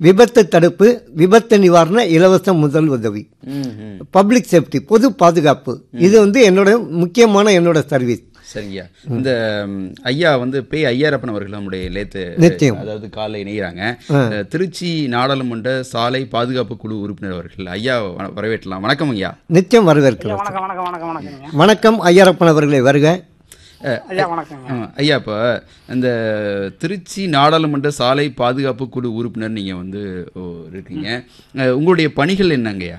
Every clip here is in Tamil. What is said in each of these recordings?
விபத்து தடுப்பு விபத்து நிவாரண இலவச முதல் உதவி ம் ம் பப்ளிக் சேஃப்டி பொது பாதுகாப்பு இது வந்து என்னோட முக்கியமான என்னோட சர்வீஸ் சரிங்கய்யா இந்த ம், ஐயா வந்து பே ஐயாரப்பன் அவர்கள் நம்முடைய லேத்து நிச்சயம். அதாவது காலை இணைகிறாங்க அஹ், திருச்சி நாடாளுமன்ற சாலை பாதுகாப்பு குழு உறுப்பினர் அவர்கள் ஐயா வ- வரவேற்றலாம் வணக்கம் ஐயா நிச்சயம் வரவேற்கிறோம் வணக்கம் வணக்கம் வணக்கம் வணக்கங்க வணக்கம் ஐயரப்பன் அவர்களே வருக ஐயா வணக்கங்க ஆமா, ஐயா இப்போ இந்த திருச்சி நாடாளுமன்ற சாலை பாதுகாப்பு குழு உறுப்பினர் நீங்கள் வந்து ஓ, இருக்கீங்க அஹ், உங்களுடைய பணிகள் என்னங்கய்யா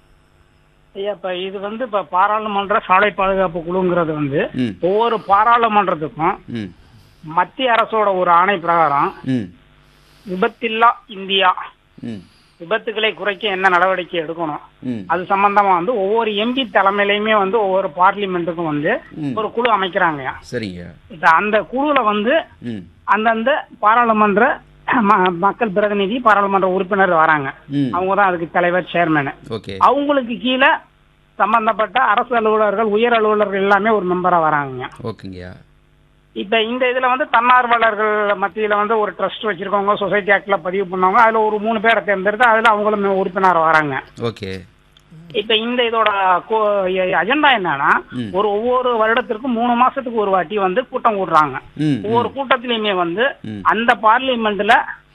ஐயா இப்ப இது வந்து இப்ப பாராளுமன்ற சாலை பாதுகாப்பு குழுங்கிறது வந்து ம் ஒவ்வொரு பாராளுமன்றத்துக்கும் ம் மத்திய அரசோட ஒரு ஆணை பிரகாரம் ம் விபத்தில்லா இந்தியா ம் விபத்துகளை குறைக்க என்ன நடவடிக்கை எடுக்கணும் ம் அது சம்பந்தமா வந்து ஒவ்வொரு எம்பி தலைமையிலையுமே வந்து ஒவ்வொரு பார்லிமெண்ட்டுக்கும் வந்து ம். ஒரு குழு அமைக்கிறாங்க சரிங்க இப்ப அந்த குழுல வந்து ம் அந்தந்த பாராளுமன்ற ம- மக்கள் பிரதிநிதி பாராளுமன்ற உறுப்பினர் வராங்க ம் அவங்க தான் அதுக்கு தலைவர் சேர்மேனு ஓகே அவங்களுக்கு கீழே சம்பந்தப்பட்ட அரசு அலுவலர்கள் உயர் அலுவலர்கள் எல்லாமே ஒரு மெம்பரா வராங்க ஓகேங்கய்யா இப்ப இந்த இதுல வந்து தன்னார்வலர்கள் மத்தியில வந்து ஒரு ட்ரஸ்ட் வச்சிருக்கவங்க சொசைட்டி ஆக்ட்ல பதிவு பண்ணவங்க அதுல ஒரு மூணு பேரை தேர்ந்தெடுத்து அதுல அவங்களும் உறுப்பினர் வராங்க ஓகே இப்ப இந்த இதோட அஜெண்டா என்னன்னா ம். ஒரு ஒவ்வொரு வருடத்திற்கும் மூணு மாசத்துக்கு ஒரு வாட்டி வந்து கூட்டம் கூடுறாங்க ம் ஒவ்வொரு கூட்டத்திலயுமே வந்து ம். அந்த பார்லிமெண்ட்ல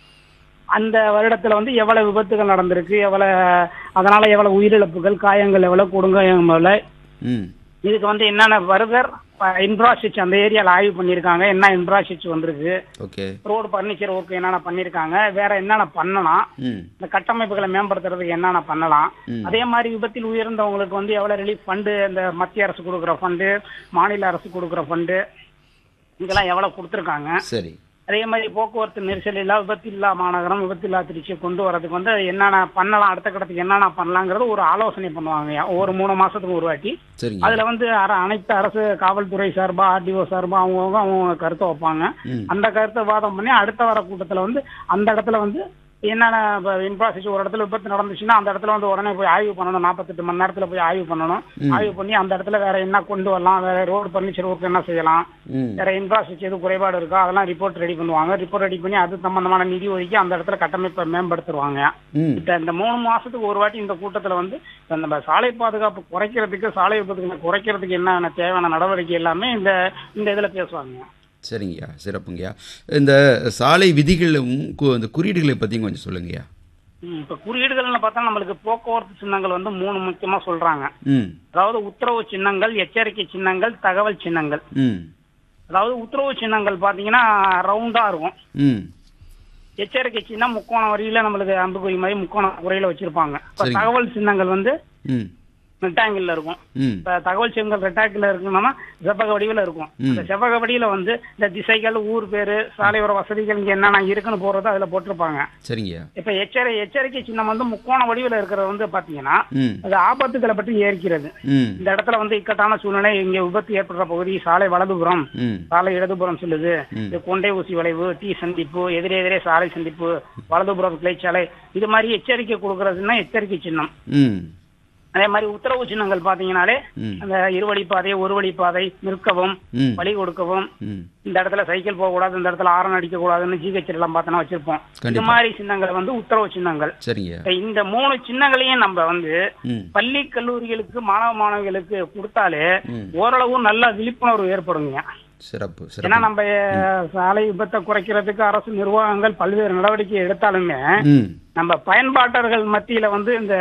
அந்த வருடத்துல வந்து எவ்வளவு விபத்துகள் நடந்திருக்கு எவ்வளவு அதனால எவ்வளவு உயிரிழப்புகள் காயங்கள் எவ்வளவு கொடுங்காயம் எவ்வளவு ம் இதுக்கு வந்து என்னென்ன வருதர் இன்ஃப்ராஸ்ட்ரக்சர் அந்த ஏரியால ஆய்வு பண்ணிருக்காங்க என்ன இன்ஃப்ராஸ்ட்ரக்சர் வந்திருக்கு ஓகே ரோடு பர்னிச்சர் ஒர்க் என்னென்ன பண்ணிருக்காங்க வேற என்னென்ன பண்ணலாம் ம் இந்த கட்டமைப்புகளை மேம்படுத்துறதுக்கு என்னென்ன பண்ணலாம் ம். அதே மாதிரி விபத்தில் உயர்ந்தவங்களுக்கு வந்து எவ்வளவு ரிலீஃப் ஃபண்டு இந்த மத்திய அரசு கொடுக்குற ஃபண்டு மாநில அரசு கொடுக்குற ஃபண்டு இதெல்லாம் எவ்வளவு கொடுத்துருக்காங்க சரி அதே மாதிரி போக்குவரத்து நெரிசல் இல்லா விபத்து இல்லா மாநகரம் விபத்து இல்லா திருச்சியை கொண்டு வரதுக்கு வந்து என்னென்ன பண்ணலாம் அடுத்த கட்டத்துக்கு என்னென்ன பண்ணலாங்கிறது ஒரு ஆலோசனை பண்ணுவாங்க ஒவ்வொரு மூணு மாசத்துக்கு ஒரு வாட்டி சரிங்க அதுல வந்து அர- அனைத்து அரசு காவல்துறை சார்பா ஆர்டிஓ சார்பா அவங்கவுங்க அவங்க கருத்தை வைப்பாங்க ம் அந்த கருத்தை வாதம் பண்ணி அடுத்த வர கூட்டத்துல வந்து அந்த இடத்துல வந்து என்னென்ன இன்ஃப்ராஸ்ட்ரக்சர் ஒரு இடத்துல விபத்து நடந்துச்சுன்னா அந்த இடத்துல வந்து உடனே போய் ஆய்வு பண்ணணும் நாற்பத்தெட்டு மணி நேரத்துல போய் ஆய்வு பண்ணணும் ஆய்வு பண்ணி அந்த இடத்துல வேற என்ன கொண்டு வரலாம் வேற ரோடு பர்னிச்சர் ஒர்க் என்ன செய்யலாம் ம் வேற இன்ஃப்ராஸ்ட்ரக்சர் எதுவும் குறைபாடு இருக்கா அதெல்லாம் ரிப்போர்ட் ரெடி பண்ணுவாங்க ரிப்போர்ட் ரெடி பண்ணி அது சம்பந்தமான நிதி ஒதுக்கி அந்த இடத்துல கட்டமைப்பை மேம்படுத்துவாங்க ம் இப்ப இந்த மூணு மாசத்துக்கு ஒரு வாட்டி இந்த கூட்டத்துல வந்து இப்ப நம்ம சாலை பாதுகாப்பு குறைக்கிறதுக்கு சாலை விபத்துகளை குறைக்கிறதுக்கு என்னென்ன தேவையான நடவடிக்கை எல்லாமே இந்த இந்த இதுல பேசுவாங்க சரிங்கய்யா சிறப்புங்கய்யா இந்த சாலை விதிகளும் கு- இந்த குறியீடுகளை பற்றியும் கொஞ்சம் சொல்லுங்கய்யா ம், இப்ப குறியீடுகள்னு பார்த்தா நம்மளுக்கு போக்குவரத்து சின்னங்கள் வந்து மூணு முக்கியமா சொல்றாங்க ம் அதாவது உத்தரவு சின்னங்கள் எச்சரிக்கை சின்னங்கள் தகவல் சின்னங்கள் ம் அதாவது உத்தரவு சின்னங்கள் பாத்தீங்கன்னா ரவுண்டா இருக்கும் ம் எச்சரிக்கை சின்னம் முக்கோண வரியில நம்மளுக்கு அம்புக்குறி மாதிரி முக்கோண குறையில வச்சிருப்பாங்க இப்ப சரிங்க. தகவல் சின்னங்கள் வந்து ம் ரெக்டாங்கிள் இருக்கும் ம் இப்ப தகவல் சின்னங்கள் ரெக்டாங்கிள் இருக்கணும்னா செவ்வக வடிவில் இருக்கும் ம். அந்த செவ்வக வடியில வந்து இந்த திசைகள் ஊர் பேரு சாலையோர வசதிகள் இங்க என்னென்ன இருக்குன்னு போறது அதுல போட்டிருப்பாங்க சரிங்கய்யா இப்ப எச்சரி எச்சரிக்கை சின்னம் வந்து முக்கோண வடிவில் இருக்கிறது வந்து பாத்தீங்கன்னா ம் அது ஆபத்துகளை பற்றி ஏற்கிறது ம் இந்த இடத்துல வந்து இக்கட்டான சூழ்நிலை இங்க விபத்து ஏற்படுற பகுதி சாலை வலதுபுறம் ம் சாலை இடதுபுறம் செல்லுது ம். இது கொண்டை ஊசி வளைவு டீ சந்திப்பு எதிரே எதிரே சாலை சந்திப்பு வலதுபுறம் கிளைச்சாலை இது மாதிரி எச்சரிக்கை கொடுக்கறதுன்னா எச்சரிக்கை சின்னம் ம் அதே மாதிரி உத்தரவு சின்னங்கள் பாத்தீங்கன்னாலே ம் அந்த இருவழிப்பாதை ஒரு வழிப்பாதை நிற்கவும் ம் வழி கொடுக்கவும் ம் இந்த இடத்துல சைக்கிள் போக கூடாது இந்த இடத்துல ஆரன் அடிக்க கூடாதுன்னு ஜிஹெச் எல்லாம் பார்த்தோன்னா வச்சிருப்போம் இது கண்டிப்பா. மாதிரி சின்னங்கள் வந்து உத்தரவு சின்னங்கள் சரிங்கய்யா இப்ப இந்த மூணு சின்னங்களையும் நம்ம வந்து ம் பள்ளி கல்லூரிகளுக்கு மாணவ மாணவிகளுக்கு கொடுத்தாலே ம். ஓரளவு நல்ல விழிப்புணர்வு ஏற்படுங்க சிறப்பு ஏன்னா சிறப்பு நம்ம அஹ், சாலை விபத்தை குறைக்கிறதுக்கு அரசு நிர்வாகங்கள் பல்வேறு நடவடிக்கை எடுத்தாலுமே ம் நம்ம பயன்பாட்டர்கள் மத்தியில வந்து இந்த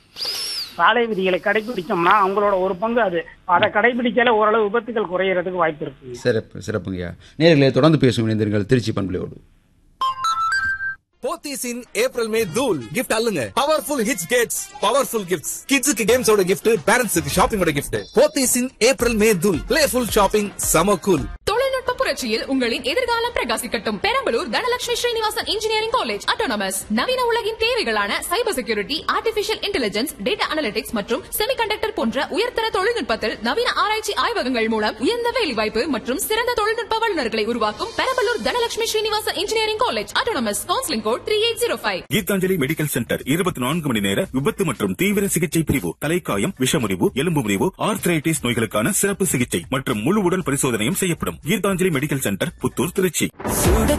சாலை விதிகளை கடைபிடிச்சோம்னா அவங்களோட ஒரு பங்கு அது அதை கடைபிடிச்சாலே ஓரளவு விபத்துகள் குறையறதுக்கு வாய்ப்பு இருக்கு சிறப்பு சிறப்புங்கய்யா நேர்களே தொடர்ந்து பேசும் இணைந்தீர்கள் திருச்சி பண்பலையோடு போத்தீஸ் இன் ஏப்ரல் மே தூல் கிஃப்ட் அல்லுங்க powerful hits gets powerful gifts கிட்ஸுக்கு கேம்ஸோட கிஃப்ட் பேரண்ட்ஸுக்கு ஷாப்பிங்கோட gift Pothys in April May தூல் பிளேஃபுல் ஷாப்பிங் சம கூல் தொழில்நுட்ப புரட்சியில் உங்களின் எதிர்காலம் பிரகாசிக்கட்டும் Perambalur Dhanalakshmi Srinivasan engineering college autonomous நவீன உலகின் தேவைகளான cyber security artificial intelligence data analytics மற்றும் செமிகண்டக்டர் போன்ற உயர்தர தொழில்நுட்பத்தில் நவீன ஆராய்ச்சி ஆய்வகங்கள் மூலம் உயர்ந்த வேலைவாய்ப்பு மற்றும் சிறந்த தொழில்நுட்ப வல்லுநர்களை உருவாக்கும் Perambalur Dhanalakshmi Srinivasan engineering college autonomous counselling code three eight zero five Geethanjali medical centre இருபத்தி நான்கு மணி நேர விபத்து மற்றும் தீவிர சிகிச்சை பிரிவு தலைக்காயம் விஷமுறிவு எலும்பு முறிவு ஆர்த்ரைட்டிஸ் நோய்களுக்கான சிறப்பு சிகிச்சை மற்றும் முழு உடல் பரிசோதனையும் செய்யப்படும் கீதாஞ்சலி மெடிக்கல் சென்டர் புத்தூர் திருச்சி